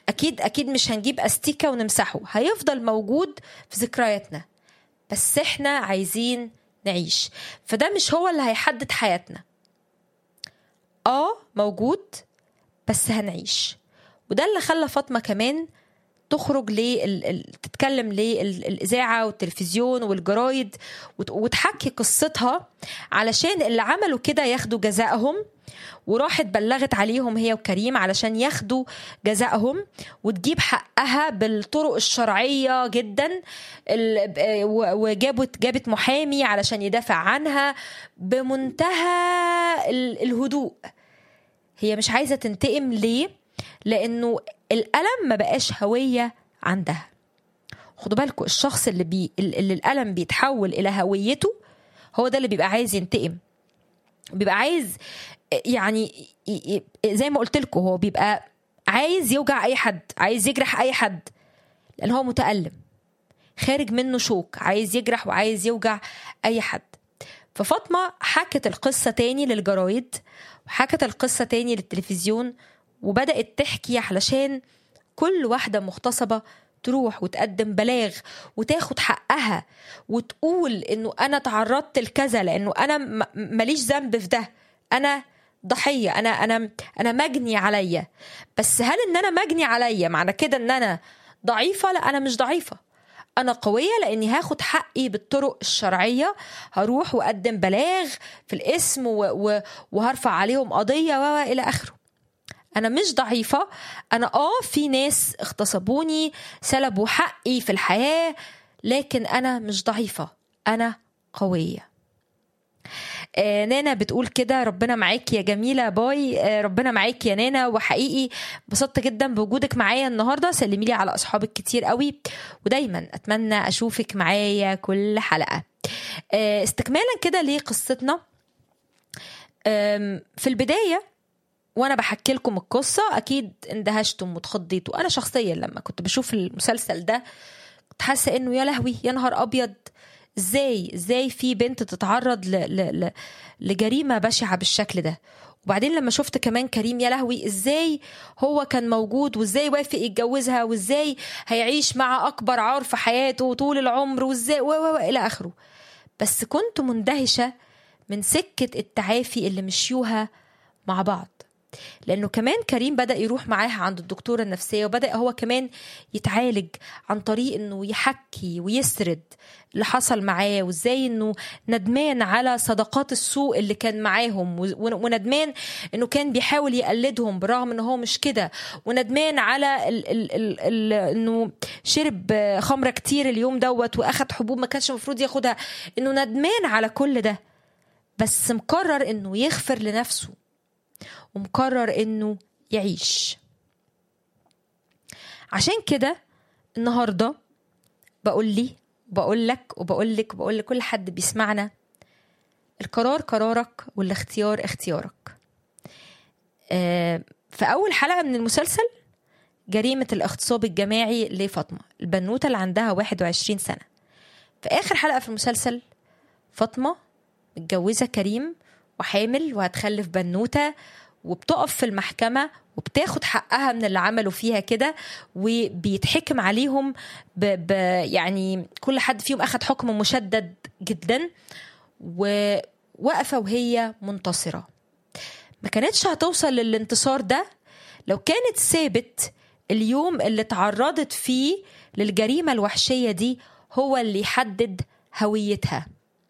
اكيد اكيد مش هنجيب استيكه ونمسحه هيفضل موجود في ذكرياتنا بس احنا عايزين نعيش فده مش هو اللي هيحدد حياتنا اه موجود بس هنعيش وده اللي خلى فاطمه كمان تخرج لل... تتكلم للإذاعة والتلفزيون والجرايد وت... وتحكي قصتها علشان اللي عملوا كده ياخدوا جزائهم وراحت بلغت عليهم هي وكريم علشان ياخدوا جزائهم وتجيب حقها بالطرق الشرعية جدا وجابت جابت محامي علشان يدافع عنها بمنتهى الهدوء هي مش عايزة تنتقم ليه لأنه الألم ما بقاش هوية عندها خدوا بالكم الشخص اللي, بي اللي الألم بيتحول إلى هويته هو ده اللي بيبقى عايز ينتقم بيبقى عايز يعني زي ما قلت لكم هو بيبقى عايز يوجع اي حد عايز يجرح اي حد لان هو متألم خارج منه شوك عايز يجرح وعايز يوجع اي حد ففاطمة حكت القصة تاني للجرايد وحكت القصة تاني للتلفزيون وبدأت تحكي علشان كل واحدة مغتصبة تروح وتقدم بلاغ وتاخد حقها وتقول انه انا تعرضت لكذا لانه انا ماليش ذنب في ده انا ضحيه انا انا انا مجني عليا بس هل ان انا مجني عليا معنى كده ان انا ضعيفه لا انا مش ضعيفه انا قويه لاني هاخد حقي بالطرق الشرعيه هروح واقدم بلاغ في الاسم وهرفع عليهم قضيه و الى اخره انا مش ضعيفه انا اه في ناس اغتصبوني سلبوا حقي في الحياه لكن انا مش ضعيفه انا قويه آه نانا بتقول كده ربنا معاك يا جميله باي آه ربنا معاك يا نانا وحقيقي انبسطت جدا بوجودك معايا النهارده سلمي لي على اصحابك كتير قوي ودايما اتمنى اشوفك معايا كل حلقه آه استكمالا كده لقصتنا في البدايه وانا بحكي لكم القصه اكيد اندهشتم واتخضيتوا انا شخصيا لما كنت بشوف المسلسل ده كنت حاسه انه يا لهوي يا نهار ابيض ازاي ازاي في بنت تتعرض ل... ل... ل... لجريمه بشعه بالشكل ده وبعدين لما شفت كمان كريم يا لهوي ازاي هو كان موجود وازاي وافق يتجوزها وازاي هيعيش مع اكبر عار في حياته طول العمر وازاي و و الى اخره بس كنت مندهشه من سكه التعافي اللي مشيوها مع بعض لانه كمان كريم بدا يروح معاها عند الدكتوره النفسيه وبدا هو كمان يتعالج عن طريق انه يحكي ويسرد اللي حصل معاه وازاي انه ندمان على صداقات السوء اللي كان معاهم وندمان انه كان بيحاول يقلدهم برغم ان هو مش كده وندمان على ال ال ال ال انه شرب خمره كتير اليوم دوت واخد حبوب ما كانش المفروض ياخدها انه ندمان على كل ده بس مقرر انه يغفر لنفسه ومقرر انه يعيش عشان كده النهارده بقول لي بقول لك وبقول لك وبقول لكل حد بيسمعنا القرار قرارك والاختيار اختيارك آه في اول حلقه من المسلسل جريمه الاغتصاب الجماعي لفاطمه البنوته اللي عندها 21 سنه في اخر حلقه في المسلسل فاطمه متجوزه كريم وحامل وهتخلف بنوته وبتقف في المحكمة وبتاخد حقها من اللي عملوا فيها كده وبيتحكم عليهم ب ب يعني كل حد فيهم أخد حكم مشدد جدا وواقفة وهي منتصرة ما كانتش هتوصل للانتصار ده لو كانت سابت اليوم اللي تعرضت فيه للجريمة الوحشية دي هو اللي يحدد هويتها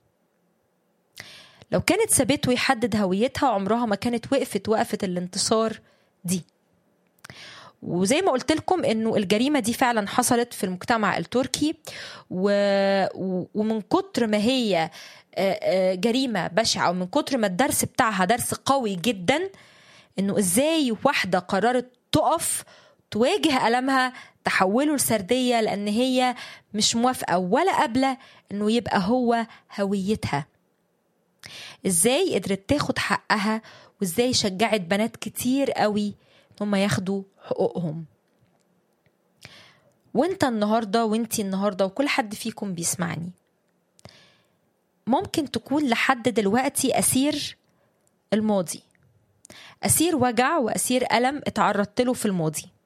لو كانت سابته يحدد هويتها عمرها ما كانت وقفت وقفة الانتصار دي وزي ما قلت لكم انه الجريمه دي فعلا حصلت في المجتمع التركي و... ومن كتر ما هي جريمه بشعه ومن كتر ما الدرس بتاعها درس قوي جدا انه ازاي واحده قررت تقف تواجه ألمها تحوله لسردية لأن هي مش موافقة ولا قابلة إنه يبقى هو هويتها ازاي قدرت تاخد حقها وازاي شجعت بنات كتير قوي هم ياخدوا حقوقهم وانت النهاردة وانتي النهاردة وكل حد فيكم بيسمعني ممكن تكون لحد دلوقتي أسير الماضي أسير وجع وأسير ألم اتعرضت له في الماضي